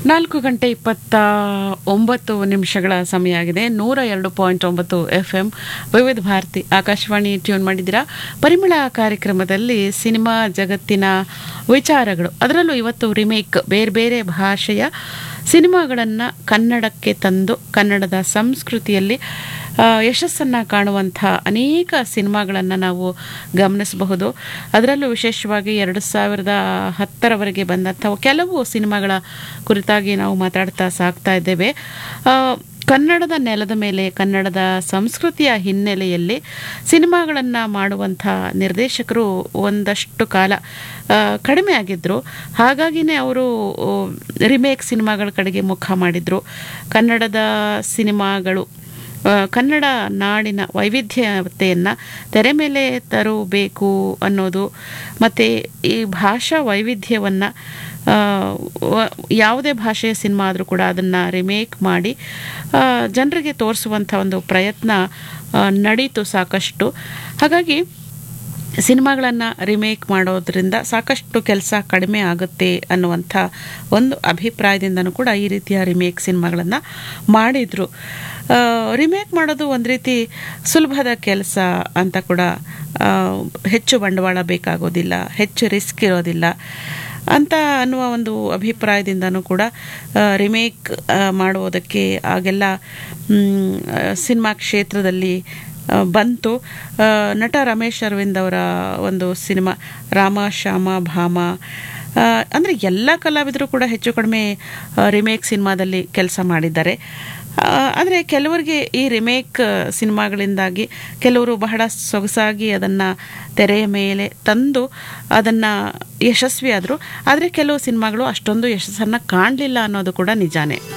ನಾಲ್ಕು ಗಂಟೆ ಇಪ್ಪತ್ತ ಒಂಬತ್ತು ನಿಮಿಷಗಳ ಸಮಯ ಆಗಿದೆ ನೂರ ಎರಡು ಪಾಯಿಂಟ್ ಒಂಬತ್ತು ಎಫ್ ಎಂ ವಿವಿಧ ಭಾರತಿ ಆಕಾಶವಾಣಿ ಟ್ಯೂನ್ ಮಾಡಿದ್ದೀರಾ ಪರಿಮಳ ಕಾರ್ಯಕ್ರಮದಲ್ಲಿ ಸಿನಿಮಾ ಜಗತ್ತಿನ ವಿಚಾರಗಳು ಅದರಲ್ಲೂ ಇವತ್ತು ರಿಮೇಕ್ ಬೇರೆ ಬೇರೆ ಭಾಷೆಯ ಸಿನಿಮಾಗಳನ್ನು ಕನ್ನಡಕ್ಕೆ ತಂದು ಕನ್ನಡದ ಸಂಸ್ಕೃತಿಯಲ್ಲಿ ಯಶಸ್ಸನ್ನು ಕಾಣುವಂಥ ಅನೇಕ ಸಿನಿಮಾಗಳನ್ನು ನಾವು ಗಮನಿಸಬಹುದು ಅದರಲ್ಲೂ ವಿಶೇಷವಾಗಿ ಎರಡು ಸಾವಿರದ ಹತ್ತರವರೆಗೆ ಬಂದಂಥ ಕೆಲವು ಸಿನಿಮಾಗಳ ಕುರಿತಾಗಿ ನಾವು ಮಾತಾಡ್ತಾ ಸಾಕ್ತಾ ಇದ್ದೇವೆ ಆ, ಕನ್ನಡದ ನೆಲದ ಮೇಲೆ ಕನ್ನಡದ ಸಂಸ್ಕೃತಿಯ ಹಿನ್ನೆಲೆಯಲ್ಲಿ ಸಿನಿಮಾಗಳನ್ನು ಮಾಡುವಂಥ ನಿರ್ದೇಶಕರು ಒಂದಷ್ಟು ಕಾಲ ಆ, ಕಡಿಮೆ ಆಗಿದ್ದರು ಹಾಗಾಗಿನೇ ಅವರು ರಿಮೇಕ್ ಸಿನಿಮಾಗಳ ಕಡೆಗೆ ಮುಖ ಮಾಡಿದರು ಕನ್ನಡದ ಸಿನಿಮಾಗಳು ಆ, ಕನ್ನಡ ನಾಡಿನ ವೈವಿಧ್ಯತೆಯನ್ನು ತೆರೆ ಮೇಲೆ ತರಬೇಕು ಅನ್ನೋದು ಮತ್ತು ಈ ಭಾಷಾ ವೈವಿಧ್ಯವನ್ನು ಯಾವುದೇ ಭಾಷೆಯ ಸಿನಿಮಾ ಆದರೂ ಕೂಡ ಅದನ್ನು ರಿಮೇಕ್ ಮಾಡಿ ಆ, ಜನರಿಗೆ ತೋರಿಸುವಂಥ ಒಂದು ಪ್ರಯತ್ನ ಆ, ನಡೀತು ಸಾಕಷ್ಟು ಹಾಗಾಗಿ ಸಿನಿಮಾಗಳನ್ನು ರಿಮೇಕ್ ಮಾಡೋದ್ರಿಂದ ಸಾಕಷ್ಟು ಕೆಲಸ ಕಡಿಮೆ ಆಗುತ್ತೆ ಅನ್ನುವಂಥ ಒಂದು ಅಭಿಪ್ರಾಯದಿಂದನೂ ಕೂಡ ಈ ರೀತಿಯ ರಿಮೇಕ್ ಸಿನಿಮಾಗಳನ್ನು ಮಾಡಿದರು ರಿಮೇಕ್ ಮಾಡೋದು ಒಂದು ರೀತಿ ಸುಲಭದ ಕೆಲಸ ಅಂತ ಕೂಡ ಆ, ಹೆಚ್ಚು ಬಂಡವಾಳ ಬೇಕಾಗೋದಿಲ್ಲ ಹೆಚ್ಚು ರಿಸ್ಕ್ ಇರೋದಿಲ್ಲ ಅಂತ ಅನ್ನುವ ಒಂದು ಅಭಿಪ್ರಾಯದಿಂದನೂ ಕೂಡ ರಿಮೇಕ್ ಮಾಡುವುದಕ್ಕೆ ಆಗೆಲ್ಲ ಮ್, ಆ, ಸಿನಿಮಾ ಕ್ಷೇತ್ರದಲ್ಲಿ ಆ, ಬಂತು ಆ, ನಟ ರಮೇಶ್ ಅರವಿಂದ್ ಅವರ ಒಂದು ಸಿನಿಮಾ ರಾಮ ಶ್ಯಾಮ ಭಾಮ ಅಂದರೆ ಎಲ್ಲ ಕಲಾವಿದರು ಕೂಡ ಹೆಚ್ಚು ಕಡಿಮೆ ರಿಮೇಕ್ ಸಿನಿಮಾದಲ್ಲಿ ಕೆಲಸ ಮಾಡಿದ್ದಾರೆ ಆದರೆ ಕೆಲವರಿಗೆ ಈ ರಿಮೇಕ್ ಸಿನಿಮಾಗಳಿಂದಾಗಿ ಕೆಲವರು ಬಹಳ ಸೊಗಸಾಗಿ ಅದನ್ನು ತೆರೆಯ ಮೇಲೆ ತಂದು ಅದನ್ನು ಯಶಸ್ವಿಯಾದರು ಆದರೆ ಕೆಲವು ಸಿನಿಮಾಗಳು ಅಷ್ಟೊಂದು ಯಶಸ್ಸನ್ನು ಕಾಣಲಿಲ್ಲ ಅನ್ನೋದು ಕೂಡ ನಿಜಾನೇ